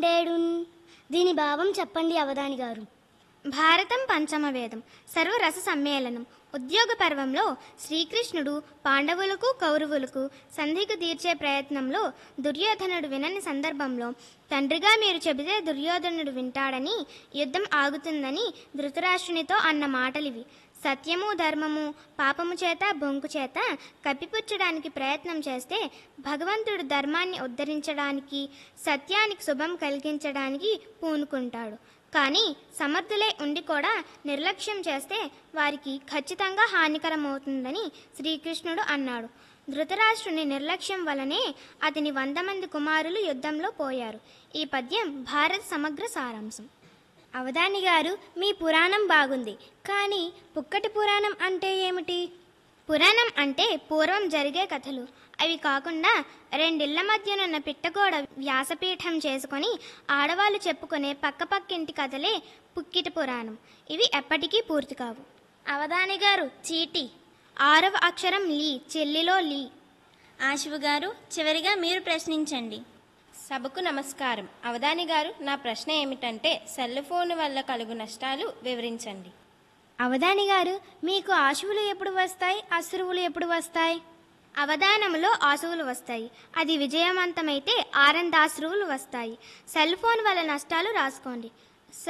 బేడున్ దీని భావం చెప్పండి అవధాని గారు భారతం పంచమ వేదం సర్వరస సమ్మేళనం ఉద్యోగ పర్వంలో శ్రీకృష్ణుడు పాండవులకు కౌరవులకు సంధికి తీర్చే ప్రయత్నంలో దుర్యోధనుడు వినని సందర్భంలో తండ్రిగా మీరు చెబితే దుర్యోధనుడు వింటాడని యుద్ధం ఆగుతుందని ధృతరాష్ట్రునితో అన్న మాటలివి సత్యము ధర్మము పాపము చేత బొంకు చేత కప్పిపుచ్చడానికి ప్రయత్నం చేస్తే భగవంతుడు ధర్మాన్ని ఉద్ధరించడానికి సత్యానికి శుభం కలిగించడానికి పూనుకుంటాడు కానీ సమర్థులై ఉండి కూడా నిర్లక్ష్యం చేస్తే వారికి ఖచ్చితంగా హానికరమవుతుందని శ్రీకృష్ణుడు అన్నాడు ధృతరాష్ట్రుని నిర్లక్ష్యం వలనే అతని వంద మంది కుమారులు యుద్ధంలో పోయారు ఈ పద్యం భారత సమగ్ర సారాంశం అవధాని గారు మీ పురాణం బాగుంది కానీ పుక్కటి పురాణం అంటే ఏమిటి పురాణం అంటే పూర్వం జరిగే కథలు అవి కాకుండా రెండిళ్ల మధ్యనున్న పిట్టగోడ వ్యాసపీఠం చేసుకొని ఆడవాళ్ళు చెప్పుకునే పక్కపక్కింటి కథలే పుక్కిటి పురాణం ఇవి ఎప్పటికీ పూర్తి కావు అవధాని గారు చీటి ఆరవ అక్షరం లీ చెల్లిలో లీ ఆశివు గారు చివరిగా మీరు ప్రశ్నించండి సభకు నమస్కారం అవధాని గారు నా ప్రశ్న ఏమిటంటే సెల్ ఫోన్ వల్ల కలుగు నష్టాలు వివరించండి అవధాని గారు మీకు ఆశువులు ఎప్పుడు వస్తాయి అశ్రువులు ఎప్పుడు వస్తాయి అవధానములో ఆశువులు వస్తాయి అది విజయవంతమైతే ఆనందాశ్రువులు వస్తాయి సెల్ ఫోన్ వల్ల నష్టాలు రాసుకోండి